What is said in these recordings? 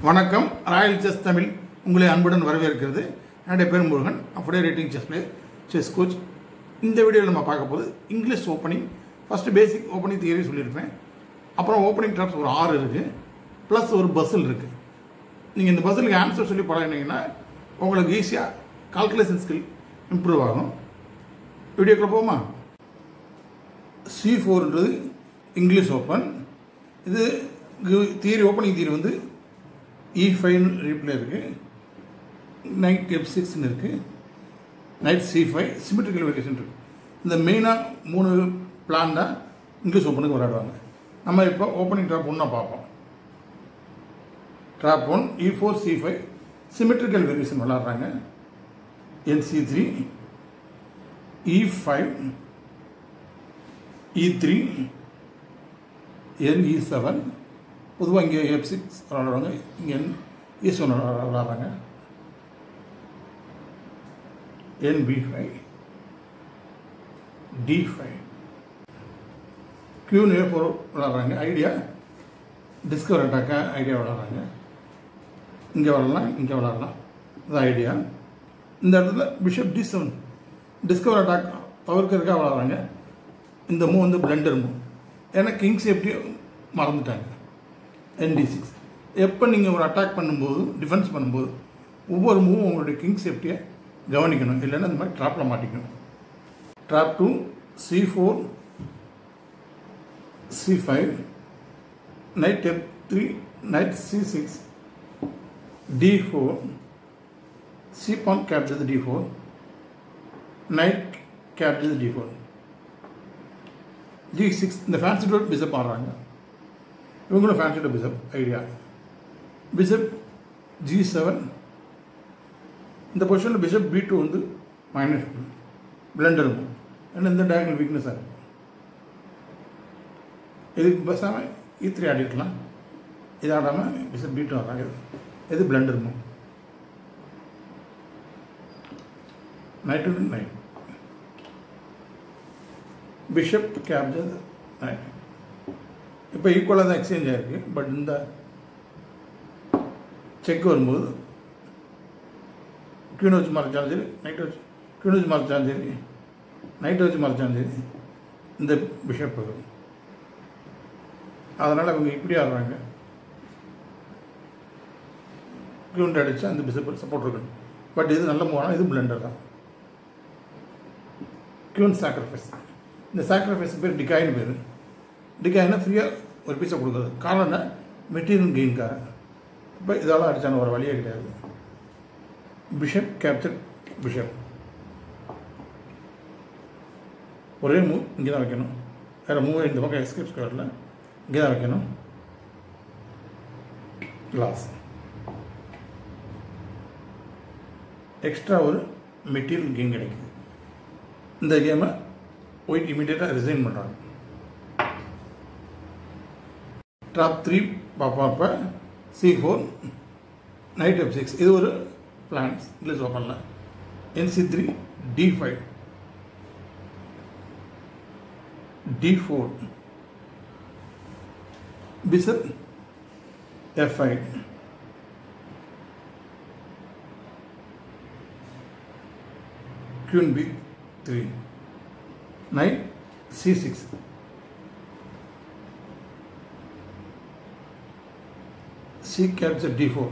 வணக்கம் Royal chess Tamil உங்களை அன்புடன் வரவேற்கிறது என்னுடைய பேர் முருகன் அப்படியே rating chess play chess coach இந்த வீடியோவில் நம்ம பார்க்க போது English opening first basic opening theory சொல்லியிருப்பேன் அப்புறம் ஓப்பனிங் ட்ராப்ஸ் ஒரு ஆறு இருக்குது ப்ளஸ் ஒரு பஸ்ஸில் இருக்குது நீங்கள் இந்த பஸ்ஸுக்கு ஆன்சர் சொல்லி பழகினீங்கன்னா உங்களுக்கு ஈஸியாக கால்குலேஷன் ஸ்கில் இம்ப்ரூவ் ஆகும் வீடியோக்குள்ள போமா சி ஃபோர்ன்றது இங்கிலீஷ் ஓப்பன் இது தியரி ஓப்பனிங் தியரி வந்து இ ஃபைவ்னு ரீப்ளே இருக்குது நைட் எஃப் சிக்ஸ்னு இருக்குது knight C five symmetrical variation இருக்குது இந்த மெயினாக மூணு பிளான் தான் இங்கிலீஷ் ஓப்பனுக்கு விளையாடுவாங்க நம்ம இப்போ ஓப்பனிங் ட்ராப் ஒன்றா பார்ப்போம் trap one E four C five symmetrical variation விளாட்றாங்க N C three E five E three N E seven பொதுவாக இங்கே எஃப் சிக்ஸ் விளாடுறாங்க இங்கே இ செவன் விளாட்றாங்க N B five D five queen A four விளாட்றாங்க idea discover அட்டாக்கா idea விளாட்றாங்க இங்கே விளாட்லாம் இங்கே விளாட்லாம் இது ஐடியா இந்த இடத்துல bishop D seven discover attack தவிர்க்கிறதுக்காக விளாட்றாங்க இந்த மூவ் வந்து பிளண்டர் மூவ் ஏன்னா கிங் சேஃப்டி மறந்துட்டாங்க என்டி சிக்ஸ் எப்போ நீங்கள் ஒரு அட்டாக் பண்ணும்போது டிஃபென்ஸ் பண்ணும்போது ஒவ்வொரு மூவும் உங்களுடைய கிங் சேஃப்டியை கவனிக்கணும் இல்லைன்னா இந்த மாதிரி ட்ராப்பில் மாட்டிக்கணும் trap two C four C five knight F three knight C six D four C pawn capture D four knight capture D four G six இந்த ஃபேன்சி டோட் பிசப் ஆடுறாங்க இவங்களும் fianchettoed bishop idea bishop G seven இந்த பொசிஷனில் bishop B two வந்து minus blunder இருக்கும் ஏன்னா இந்த diagonal வீக்னஸாக இருக்கும் இதுக்கு பேசாமல் இ த்ரீ ஆடிக்கலாம் இது ஆடாமல் பிஷப் பி டூ ஆடுறாங்க இது blunder move knight to knight bishop capture knight இப்போ ஈக்குவலாக தான் எக்ஸ்சேஞ்ச் ஆகிருக்கு பட் இந்த செக் வரும்போது கியூன் வச்சு மறைச்சாலும் சரி நைட் வச்சு கியூன் வச்சு மறைச்சாலும் சரி நைட் வச்சு மறைச்சாலும் சரி இந்த பிஷப் வரும் அதனால் அவங்க இப்படி ஆடுறாங்க கியூண்ட் அடித்தா அந்த பிஷப் சப்போர்ட் இருக்கணும் பட் இது நல்ல மூவானா இது பிளண்டர் தான் கியூன் சாக்ரிஃபைஸ் இந்த சாக்ரிஃபைஸ் பேர் டிகாயின்னு பேர் டிகாயினா ஃப்ரீயாக ஒரு பீஸை கொடுக்குறது காரணம் என்ன மெட்டீரியல் கெயின்காரன் இப்போ இதெல்லாம் அடித்தான ஒரு வழியே கிடையாது பிஷப் கேப்சர் பிஷப் ஒரே மூவ் இங்கே தான் வைக்கணும் வேறு மூவ் இந்த பக்கம் எஸ்கேப் ஸ்கொயரில் இங்கே தான் வைக்கணும் லாஸ் எக்ஸ்ட்ரா ஒரு மெட்டீரியல் கெயின் கிடைக்குது இந்த கேமை ஒயிட் இமீடியட்டாக ரிசைன் பண்ணுறாங்க ட்ராப் த்ரீ பார்ப்போம் இப்போ C four knight F six இது ஒரு பிளான்ஸ் இங்கிலீஷ் ஓப்பனில் N C three D five D four bishop F five queen b3 knight c6 c capture d4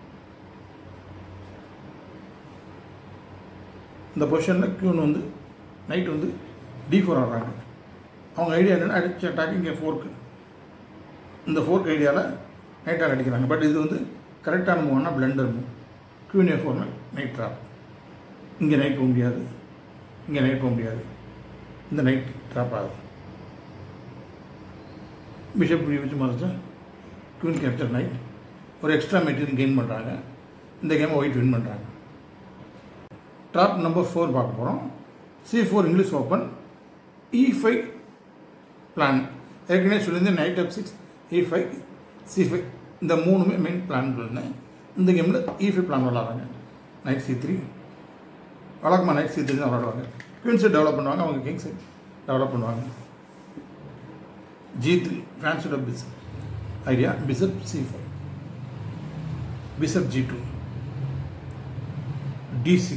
இந்த பொசிஷனில் கியூன் வந்து நைட் வந்து டி ஃபோர் ஆடுறாங்க அவங்க ஐடியா என்னென்னா அடிச்ச அட்டாக் இங்கே ஃபோர்க்கு இந்த ஃபோர்க் ஐடியாவில் நைட்டாக அடிக்கிறாங்க பட் இது வந்து கரெக்டான மூவ்னா பிளண்டர் மூவ் கியூன் ஏ ஃபோர்னா நைட் ட்ராப் இங்கே நைட் போக முடியாது இங்கே நைட் போக முடியாது இந்த நைட் ட்ராப் ஆகுது பிஷப் இப்படி வச்சு மறைச்சா குவீன் கேப்சர் நைட் ஒரு எக்ஸ்ட்ரா மெட்டீரியல் கெயின் பண்ணுறாங்க இந்த கேமை ஒயிட் வின் பண்ணுறாங்க ட்ராப் நம்பர் ஃபோர் பார்க்க போகிறோம் C four English open E five plan ஏற்கனவே சொல்லியிருந்தேன் knight F six E five C five இந்த மூணுமே மெயின் பிளான் இருந்தேன் இந்த கேமில் இ ஃபைவ் பிளான் விளாட்றாங்க நைட் சி த்ரீ வழக்கமாக நைட் சி த்ரீ தான் விளாடுவாங்க குயின் செட் டெவலப் பண்ணுவாங்க அவங்க கிங் செட் டெவலப் பண்ணுவாங்க G three ஃபேன்சியோட bishop idea bishop C five bishop g2 d6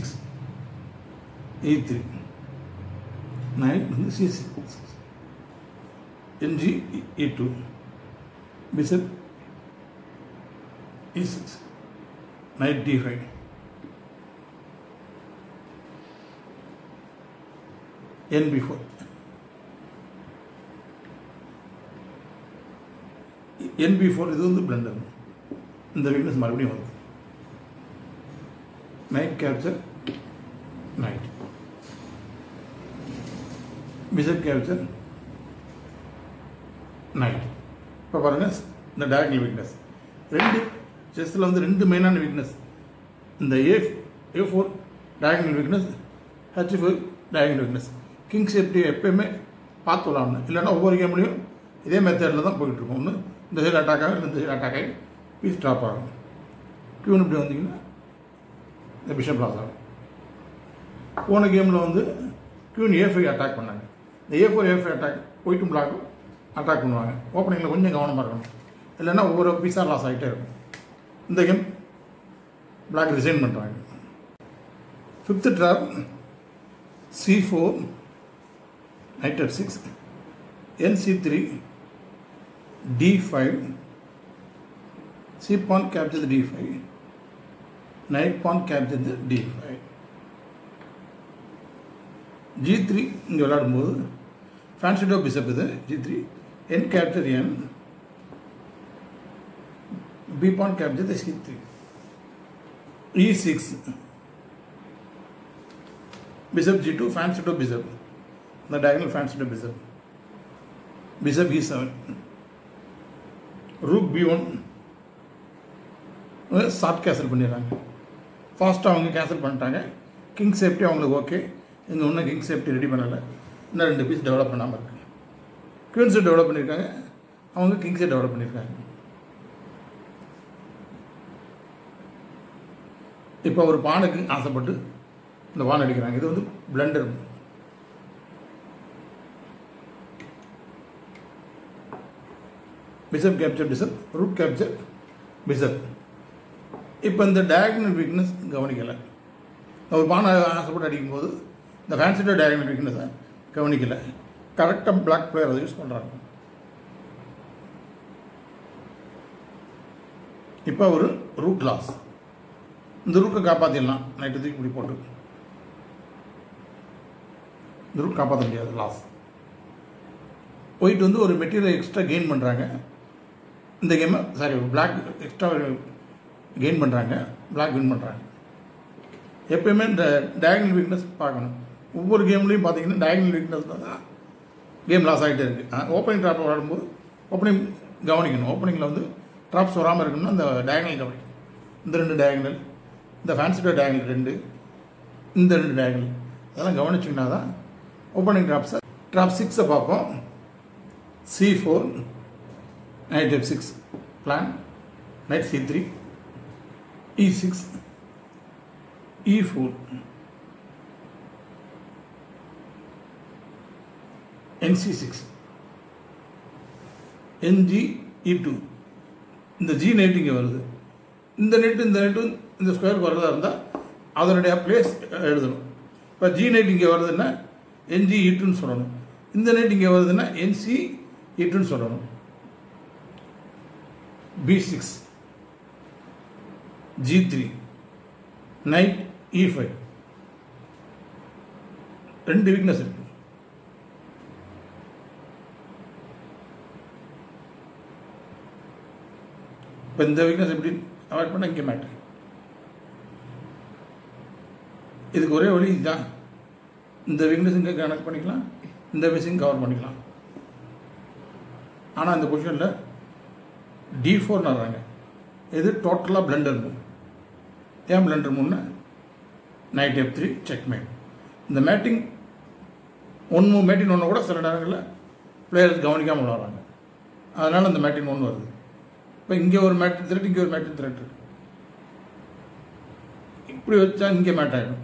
e3 knight வந்து c6 ng e2 bishop e6 knight d5 nb4 nb4 இது வந்து blender இந்த weakness மறுபடியும் வருது knight capture knight bishop capture knight இப்போ பாருங்கள் இந்த டயக்னல் வீக்னஸ் ரெண்டு செஸ்ஸில் வந்து ரெண்டு மெயினான வீக்னஸ் இந்த A A four diagonal weakness H four diagonal weakness king safety எப்பயுமே பார்த்து விளாடணும் இல்லைன்னா ஒவ்வொரு கேம்லையும் இதே மெத்தடில் தான் போயிட்டுருக்கோம் ஒன்று இந்த சைடு அட்டாக் ஆகும் இந்த சைடு அட்டாக் ஆகி பீஸ் ட்ராப் ஆகும் கியூன் இப்படி வந்தீங்கன்னா இந்த பிஷப் லாஸ் ஆகும் போன கேமில் வந்து கியூன் ஏ ஃபைவ் அட்டாக் பண்ணாங்க இந்த A four A five attack போயிட்டும் பிளாக்கும் அட்டாக் பண்ணுவாங்க ஓப்பனிங்கில் கொஞ்சம் கவனமாக இருக்கணும் இல்லைன்னா ஒவ்வொரு பீஸாக லாஸ் ஆகிட்டே இருக்கும் இந்த கேம் பிளாக் ரிசைன் பண்ணுறாங்க fifth trap C four knight f6 nc3 d5 c pawn captures the d5 knight pawn captures the d5 g3 இங்கே விளையாடும்போது ஃபேன்சி டோ பிசப் இது g3 n capture n b pawn capture the c3 e6 bishop g2 fancy to bishop the diagonal fancy to bishop bishop e7 rook b1 short castle பண்ணிடுறாங்க ஃபாஸ்ட்டாக அவங்க cancel பண்ணிட்டாங்க king safety அவங்களுக்கு okay இங்கே இன்னும் king safety ready பண்ணலை இன்னும் ரெண்டு பீஸ் டெவலப் பண்ணாமல் இருக்கு குவீன்ஸை டெவலப் பண்ணியிருக்காங்க அவங்க கிங்ஸை டெவலப் பண்ணியிருக்காங்க இப்போ ஒரு பானுக்கு ஆசைப்பட்டு இந்த பான் அடிக்கிறாங்க இது வந்து blunder bishop capture bishop rook capture bishop இப்போ இந்த டயக்னல் வீக்னஸ் கவனிக்கலை ஒரு பானை ஆசைப்பட்டு அடிக்கும்போது இந்த ஃபேன்சிட்டோ டயக்னல் வீக்னஸை கவனிக்கலை கரெக்டாக பிளாக் பிளேயர் அதை யூஸ் பண்ணுறாங்க இப்போ ஒரு ரூட் லாஸ் இந்த ரூட்டை காப்பாற்றிடலாம் நைட்டு தூக்கி இப்படி போட்டு இந்த ரூட் காப்பாற்ற முடியாது லாஸ் ஒயிட் வந்து ஒரு மெட்டீரியல் எக்ஸ்ட்ரா கெயின் பண்ணுறாங்க இந்த கேமை சாரி பிளாக் எக்ஸ்ட்ரா கெயின் பண்ணுறாங்க பிளாக் வின் பண்ணுறாங்க எப்பயுமே இந்த டயகனல் வீக்னஸ் பார்க்கணும் ஒவ்வொரு கேம்லேயும் பார்த்தீங்கன்னா டயகனல் வீக்னஸ் தான் கேம் லாஸ் ஆகிட்டே இருக்குது ஓப்பனிங் ட்ராப் விளாடும்போது ஓப்பனிங் கவனிக்கணும் ஓப்பனிங்கில் வந்து ட்ராப்ஸ் வராமல் இருக்கணும்னா இந்த டயகனல் கவனிக்கணும் இந்த ரெண்டு டயகனல் இந்த ஃபேன்சிடோ டயகனல் ரெண்டு இந்த ரெண்டு டயகனல் அதெல்லாம் கவனிச்சிங்கன்னா தான் ஓப்பனிங் ட்ராப்ஸை ட்ராப் சிக்ஸை பார்ப்போம் C four knight F six plan knight C three E six E four N C six N G E two இந்த ஜி நைட் இங்கே வருது இந்த நெட்டு இந்த நெட்டு இந்த ஸ்கொயருக்கு வரதா இருந்தால் அதனுடைய பிளேஸ் எழுதணும் இப்போ ஜி நைட் இங்கே வருதுன்னா என்ஜி ஈட்டுன்னு சொல்லணும் இந்த நைட் இங்கே வருதுன்னா என்சி ஈட்டுன்னு சொல்லணும் B six G three knight E five ரெண்டு வீக்னஸ் இருக்கு இப்போ இந்த வீக்னஸ் எப்படி அவாய்ட் பண்ண இங்கே மேட்ரு இதுக்கு ஒரே வழி இதுதான் இந்த வீக்னஸ் இங்கே கனெக்ட் பண்ணிக்கலாம் இந்த விஷயம் கவர் பண்ணிக்கலாம் ஆனால் இந்த பொசிஷனில் டி ஃபோர்னு வர்றாங்க இது டோட்டலாக பிளண்டர் மூவ் ஏன் பிளண்டர் மூவ்னா knight F three checkmate இந்த மேட்டிங் ஒன் மூவ் மேட்டிங் ஒன்று கூட சில நேரங்களில் பிளேயர்ஸ் கவனிக்காமல் விளாட்றாங்க அதனால் அந்த மேட்டிங் ஒன்று வருது இப்போ இங்கே ஒரு மேட்டிங் த்ரெட் இங்கே ஒரு மேட்டிங் த்ரெட் இருக்கு இப்படி வச்சா இங்கே மேட் ஆகிடும்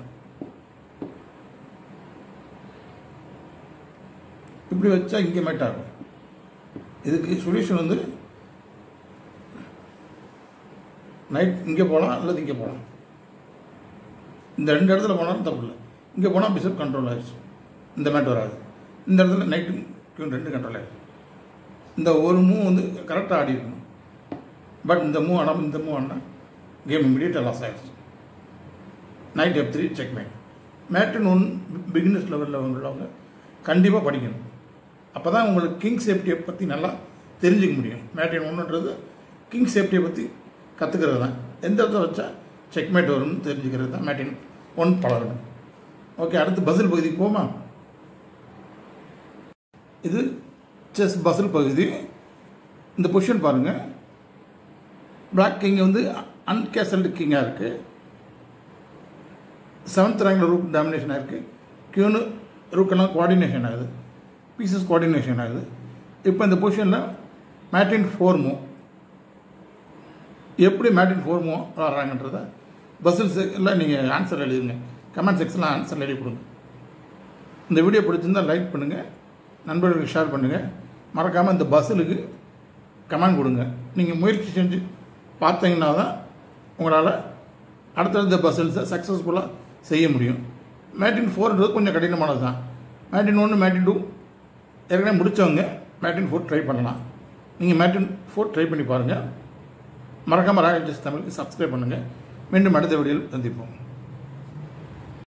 இப்படி வச்சா இங்கே மேட் ஆகும் இதுக்கு சொல்யூஷன் வந்து நைட் இங்கே போகலாம் அல்லது இங்கே போகலாம் இந்த ரெண்டு இடத்துல போனாலும் தப்பு இல்லை இங்கே போனால் பிஷப் கண்ட்ரோல் ஆயிடுச்சு இந்த மேட் வராது இந்த இடத்துல நைட்டு கியூன் ரெண்டு கண்ட்ரோல் ஆயிடுச்சு இந்த ஒரு மூவ் வந்து கரெக்டாக ஆடி இருக்கணும் பட் இந்த மூவ் ஆனால் இந்த மூவ் ஆனால் கேம் இமீடியட்டாக லாஸ் ஆயிடுச்சு knight F three checkmate mate in one beginners லெவலில் உள்ளவங்க கண்டிப்பாக படிக்கணும் அப்போ தான் உங்களுக்கு கிங் சேஃப்டியை பற்றி நல்லா தெரிஞ்சுக்க முடியும் மேட்டின் ஒன்றுன்றது கிங் சேஃப்டியை பற்றி கற்றுக்கிறது தான் எந்த இடத்துல வச்சா செக்மேட் வரும்னு தெரிஞ்சுக்கிறது தான் மேட்டின் ஒன் பழகணும் ஓகே அடுத்து பசில் பகுதிக்கு போமா இது செஸ் பசில் பகுதி இந்த பொசிஷன் பாருங்கள் பிளாக் கிங் வந்து அன்கேசல்டு கிங்காக இருக்குது செவன்த் ரேங்கில் ரூக் டாமினேஷன் இருக்குது கியூனு ரூக்கெல்லாம் கோஆர்டினேஷன் ஆகுது பீசஸ் கோஆர்டினேஷன் ஆகுது இப்போ இந்த பொசிஷனில் மேட்டின் ஃபோர் மூவ் எப்படி மேட்டின் ஃபோர் மூவ் வர்றாங்கன்றத பஸ்ஸில் எல்லாம் நீங்கள் ஆன்சர் எழுதுங்க கமெண்ட் செக்ஷனில் ஆன்சர் எழுதி கொடுங்க இந்த வீடியோ பிடிச்சிருந்தால் லைக் பண்ணுங்கள் நண்பர்களுக்கு ஷேர் பண்ணுங்கள் மறக்காமல் இந்த பஸ்ஸுலுக்கு கமெண்ட் கொடுங்க நீங்கள் முயற்சி செஞ்சு பார்த்தீங்கன்னா தான் உங்களால் அடுத்தடுத்த பஸ்ஸில்ஸை சக்ஸஸ்ஃபுல்லாக செய்ய முடியும் மேட்டின் ஃபோர்ன்றது கொஞ்சம் கடினமானது தான் மேட்டின் ஒன்று மேட்டின் டூ ஏற்கனவே முடித்தவங்க மேட்டின் ஃபோர் ட்ரை பண்ணலாம் நீங்கள் மேட்டின் ஃபோர் ட்ரை பண்ணி பாருங்கள் மறக்காமல் ராயல் தமிழுக்கு சப்ஸ்கிரைப் பண்ணுங்கள் மீண்டும் அடுத்த வீடியோவில் சந்திப்போம்